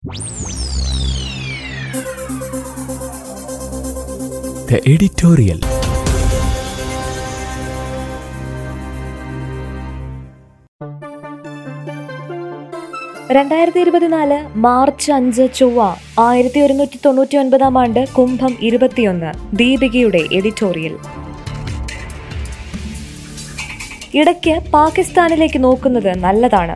The editorial. രണ്ടായിരത്തി ഇരുപത്തിനാല് March അഞ്ച് ചൊവ്വ ആയിരത്തി ഒരുന്നൂറ്റി തൊണ്ണൂറ്റി ഒൻപതാം ആണ്ട് കുംഭം ഇരുപത്തിയൊന്ന് ദീപികയുടെ എഡിറ്റോറിയൽ ഇടയ്ക്ക് പാകിസ്ഥാനിലേക്ക് നോക്കുന്നത് നല്ലതാണ്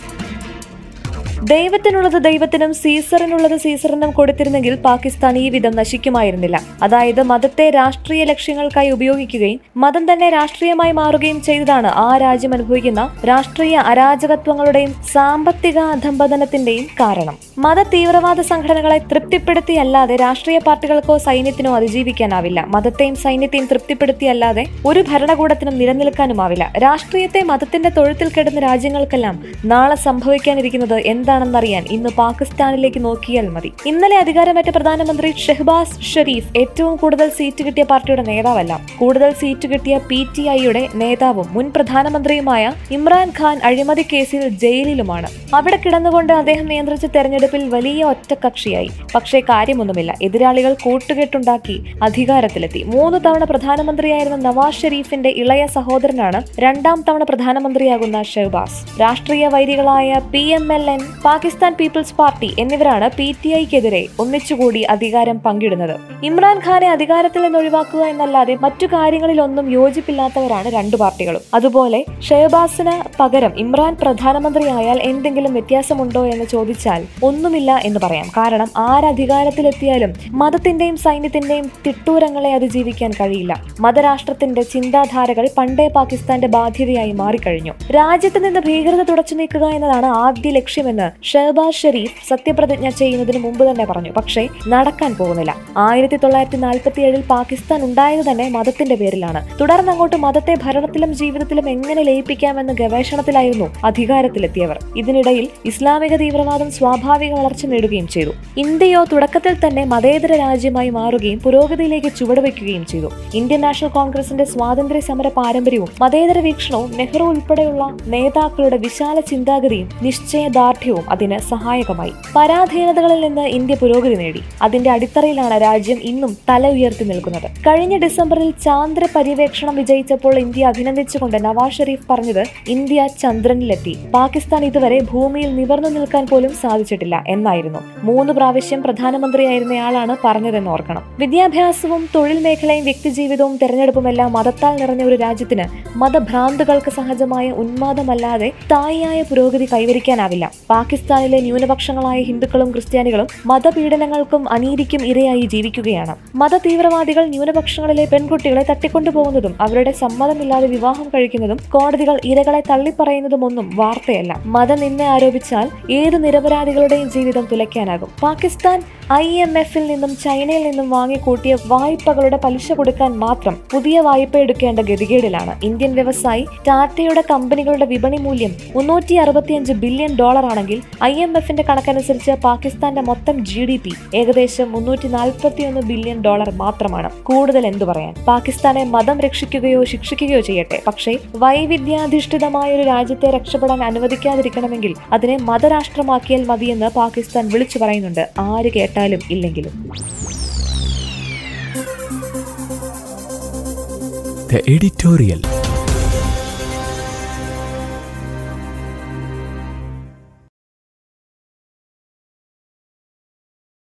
ദൈവത്തിനുള്ളത് ദൈവത്തിനും സീസറിനുള്ളത് സീസറിനും കൊടുത്തിരുന്നെങ്കിൽ പാകിസ്ഥാൻ ഈ വിധം നശിക്കുമായിരുന്നില്ല അതായത് മതത്തെ രാഷ്ട്രീയ ലക്ഷ്യങ്ങൾക്കായി ഉപയോഗിക്കുകയും മതം തന്നെ രാഷ്ട്രീയമായി മാറുകയും ചെയ്തതാണ് ആ രാജ്യം അനുഭവിക്കുന്ന രാഷ്ട്രീയ അരാജകത്വങ്ങളുടെയും സാമ്പത്തിക അധംപതനത്തിന്റെയും കാരണം മത തീവ്രവാദ സംഘടനകളെ തൃപ്തിപ്പെടുത്തിയല്ലാതെ രാഷ്ട്രീയ പാർട്ടികൾക്കോ സൈന്യത്തിനോ അതിജീവിക്കാനാവില്ല മതത്തെയും സൈന്യത്തെയും തൃപ്തിപ്പെടുത്തിയല്ലാതെ ഒരു ഭരണകൂടത്തിനും നിലനിൽക്കാനുമാവില്ല രാഷ്ട്രീയത്തെ മതത്തിന്റെ തൊഴുത്തിൽ കിടന്ന രാജ്യങ്ങൾക്കെല്ലാം നാളെ സംഭവിക്കാനിരിക്കുന്നത് എന്താണെന്നറിയാൻ ഇന്ന് പാകിസ്ഥാനിലേക്ക് നോക്കിയാൽ മതി ഇന്നലെ അധികാരമേറ്റ പ്രധാനമന്ത്രി ഷെഹ്ബാസ് ഷെരീഫ് ഏറ്റവും കൂടുതൽ സീറ്റ് കിട്ടിയ പാർട്ടിയുടെ നേതാവല്ല കൂടുതൽ സീറ്റ് കിട്ടിയ പി ടി ഐയുടെ നേതാവും മുൻ പ്രധാനമന്ത്രിയുമായ ഇമ്രാൻഖാൻ അഴിമതി കേസിൽ ജയിലിലുമാണ് അവിടെ കിടന്നുകൊണ്ട് അദ്ദേഹം നിയന്ത്രിച്ച തെരഞ്ഞെടുപ്പിൽ വലിയ ഒറ്റക്കക്ഷിയായി പക്ഷേ കാര്യമൊന്നുമില്ല എതിരാളികൾ കൂട്ടുകെട്ടുണ്ടാക്കി അധികാരത്തിലെത്തി മൂന്ന് തവണ പ്രധാനമന്ത്രിയായിരുന്ന നവാസ് ഷെരീഫിന്റെ ഇളയ സഹോദരനാണ് രണ്ടാം തവണ പ്രധാനമന്ത്രിയാകുന്ന ഷെഹ്ബാസ് രാഷ്ട്രീയ വൈരികളായ P M L N Pakistan peoples party എന്നിവരാണ് പി ടി ഐക്കെതിരെ ഒന്നിച്ചുകൂടി അധികാരം പങ്കിടുന്നത് ഇമ്രാൻഖാനെ അധികാരത്തിൽ നിന്ന് ഒഴിവാക്കുക എന്നല്ലാതെ മറ്റു കാര്യങ്ങളിലൊന്നും യോജിപ്പില്ലാത്തവരാണ് രണ്ടു പാർട്ടികളും അതുപോലെ ഷെഹബാസിന് പകരം ഇമ്രാൻ പ്രധാനമന്ത്രിയായാൽ എന്തെങ്കിലും വ്യത്യാസമുണ്ടോ എന്ന് ചോദിച്ചാൽ ഒന്നുമില്ല എന്ന് പറയാം കാരണം ആരധികാരത്തിലെത്തിയാലും മതത്തിന്റെയും സൈന്യത്തിന്റെയും തിട്ടൂരങ്ങളെ അതിജീവിക്കാൻ കഴിയില്ല മതരാഷ്ട്രത്തിന്റെ ചിന്താധാരകൾ പണ്ടേ പാകിസ്ഥാന്റെ ബാധ്യതയായി മാറിക്കഴിഞ്ഞു രാജ്യത്ത് നിന്ന് ഭീകരത തുടച്ചു നീക്കുക എന്നതാണ് ആദ്യ ലക്ഷ്യമെന്ന് ഷഹബാസ് ഷെരീഫ് സത്യപ്രതിജ്ഞ ചെയ്യുന്നതിന് മുമ്പ് തന്നെ പറഞ്ഞു പക്ഷേ നടക്കാൻ പോകുന്നില്ല ആയിരത്തി തൊള്ളായിരത്തി നാൽപ്പത്തി ഏഴിൽ പാകിസ്ഥാൻ ഉണ്ടായത് തന്നെ മതത്തിന്റെ പേരിലാണ് തുടർന്ന് അങ്ങോട്ട് മതത്തെ ഭരണത്തിലും ജീവിതത്തിലും എങ്ങനെ ലയിപ്പിക്കാമെന്ന ഗവേഷണത്തിലായിരുന്നു അധികാരത്തിലെത്തിയവർ ഇതിനിടയിൽ ഇസ്ലാമിക തീവ്രവാദം സ്വാഭാവിക വളർച്ച നേടുകയും ചെയ്തു ഇന്ത്യയോ തുടക്കത്തിൽ തന്നെ മതേതര രാജ്യമായി മാറുകയും പുരോഗതിയിലേക്ക് ചുവടുവെക്കുകയും ചെയ്തു ഇന്ത്യൻ നാഷണൽ കോൺഗ്രസിന്റെ സ്വാതന്ത്ര്യ സമര പാരമ്പര്യവും മതേതര വീക്ഷണവും നെഹ്റു ഉൾപ്പെടെയുള്ള നേതാക്കളുടെ വിശാല ചിന്താഗതിയും നിശ്ചയദാർഢ്യവും അതിന് സഹായകമായി പരാധീനതകളിൽ നിന്ന് ഇന്ത്യ പുരോഗതി നേടി അതിന്റെ അടിത്തറയിലാണ് രാജ്യം ഇന്നും തല ഉയർത്തി നിൽക്കുന്നത് കഴിഞ്ഞ ഡിസംബറിൽ ചാന്ദ്ര പര്യവേക്ഷണം വിജയിച്ചപ്പോൾ ഇന്ത്യ അഭിനന്ദിച്ചുകൊണ്ട് നവാസ് ഷെരീഫ് പറഞ്ഞത് ഇന്ത്യ ചന്ദ്രനിലെത്തി പാകിസ്ഥാൻ ഇതുവരെ ഭൂമിയിൽ നിവർന്നു നിൽക്കാൻ പോലും സാധിച്ചിട്ടില്ല എന്നായിരുന്നു മൂന്ന് പ്രാവശ്യം പ്രധാനമന്ത്രിയായിരുന്നയാളാണ് പറഞ്ഞതെന്ന് ഓർക്കണം വിദ്യാഭ്യാസവും തൊഴിൽ മേഖലയും വ്യക്തിജീവിതവും തെരഞ്ഞെടുപ്പുമെല്ലാം മതത്താൽ നിറഞ്ഞ ഒരു രാജ്യത്തിന് മതഭ്രാന്തുകൾക്ക് സഹജമായ ഉന്മാദമല്ലാതെ സ്ഥായിയായ പുരോഗതി കൈവരിക്കാനാവില്ല പാകിസ്ഥാനിലെ ന്യൂനപക്ഷങ്ങളായ ഹിന്ദുക്കളും ക്രിസ്ത്യാനികളും മതപീഡനങ്ങൾക്കും അനീതിക്കും ഇരയായി ജീവിക്കുകയാണ് മത തീവ്രവാദികൾ ന്യൂനപക്ഷങ്ങളിലെ പെൺകുട്ടികളെ തട്ടിക്കൊണ്ടുപോകുന്നതും അവരുടെ സമ്മതമില്ലാതെ വിവാഹം കഴിക്കുന്നതും കോടതികൾ ഇരകളെ തള്ളിപ്പറയുന്നതുമൊന്നും വാർത്തയല്ല മതനിന്ദ ആരോപിച്ചാൽ ഏത് നിരപരാധികളുടെയും ജീവിതം തുലയ്ക്കാനാകും പാകിസ്ഥാൻ ഐ എം എഫിൽ നിന്നും ചൈനയിൽ നിന്നും വാങ്ങിക്കൂട്ടിയ വായ്പകളുടെ പലിശ കൊടുക്കാൻ മാത്രം പുതിയ വായ്പ എടുക്കേണ്ട ഗതികേടിലാണ് ഇന്ത്യൻ വ്യവസായി ടാറ്റയുടെ കമ്പനികളുടെ വിപണി മൂല്യം മുന്നൂറ്റി അറുപത്തിയഞ്ച് ബില്യൺ ഡോളർ ആണെങ്കിൽ ഐ എം എഫിന്റെ കണക്കനുസരിച്ച് പാകിസ്ഥാന്റെ മൊത്തം ജി ഡി പി ഏകദേശം മുന്നൂറ്റി നാൽപ്പത്തിയൊന്ന് ബില്യൺ ഡോളർ മാത്രമാണ് കൂടുതൽ എന്തു പറയാൻ പാകിസ്ഥാനെ മതം രക്ഷിക്കുകയോ ശിക്ഷിക്കുകയോ ചെയ്യട്ടെ പക്ഷേ വൈവിധ്യാധിഷ്ഠിതമായ ഒരു രാജ്യത്തെ രക്ഷപ്പെടാൻ അനുവദിക്കാതിരിക്കണമെങ്കിൽ അതിനെ മതരാഷ്ട്രമാക്കിയാൽ മതിയെന്ന് പാകിസ്ഥാൻ വിളിച്ചു പറയുന്നുണ്ട് ആര് കേട്ടാലും ഇല്ലെങ്കിലും The editorial.